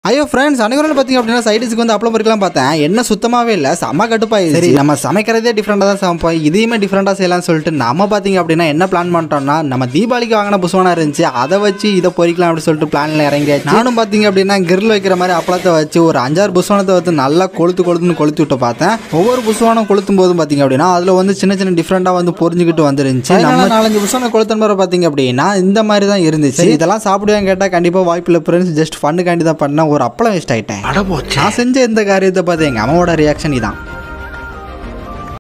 ஐயோ ஃப்ரெண்ட்ஸ் அனைவரும் பார்த்தீங்க அப்படின்னா சைடிஸ்க்கு வந்து அப்பளம் பொரிக்கலாம் பார்த்தேன் என்ன சுத்தமாகவே இல்லை செம்ம கட்டுப்பாய் சரி நம்ம சமைக்கிறதே டிஃப்ரெண்டாக தான் சமைப்போம் இதையுமே டிஃப்ரெண்டாக செய்யலாம்னு சொல்லிட்டு நம்ம பார்த்தீங்க அப்படின்னா என்ன பிளான் பண்ணிட்டோம்னா நம்ம தீபாவளிக்கு வாங்கின புசுவானா இருந்துச்சு அதை வச்சு இதை பொரிக்கலாம் அப்படின்னு சொல்லிட்டு பிளானில் இறங்கியாச்சு நானும் பார்த்தீங்க அப்படின்னா கிரில் வைக்கிற மாதிரி அப்பளத்தை வச்சு ஒரு அஞ்சாறு புசுவானத்தை வந்து நல்லா கொளுத்து கொளுத்துன்னு கொளுத்து விட்டு பார்த்தேன் ஒவ்வொரு புசுவானம் கொளுத்தும் போதும் பார்த்தீங்க அப்படின்னா அதில் வந்து சின்ன சின்ன டிஃப்ரெண்டாக வந்து பொரிஞ்சுக்கிட்டு வந்துருந்துச்சு நம்ம நாலஞ்சு புசுவான கொளுத்தன் முறை பார்த்தீங்க அப்படின்னா இந்த மாதிரி தான் இருந்துச்சு இதெல்லாம் சாப்பிடுவேன் கேட்டால் கண்டிப்பாக வாய்ப்பில்லை ஃப்ரெண்ட்ஸ் ஜஸ்ட் ஃபண்ணுக்காண்டி தான் பண்ண ஒரு அப்பளம் வேஸ்ட் ஆயிட்டேன் நான் செஞ்ச இந்த காரியத்தை பார்த்து எங்கள் அம்மாவோட ரியாக்ஷன் இதான்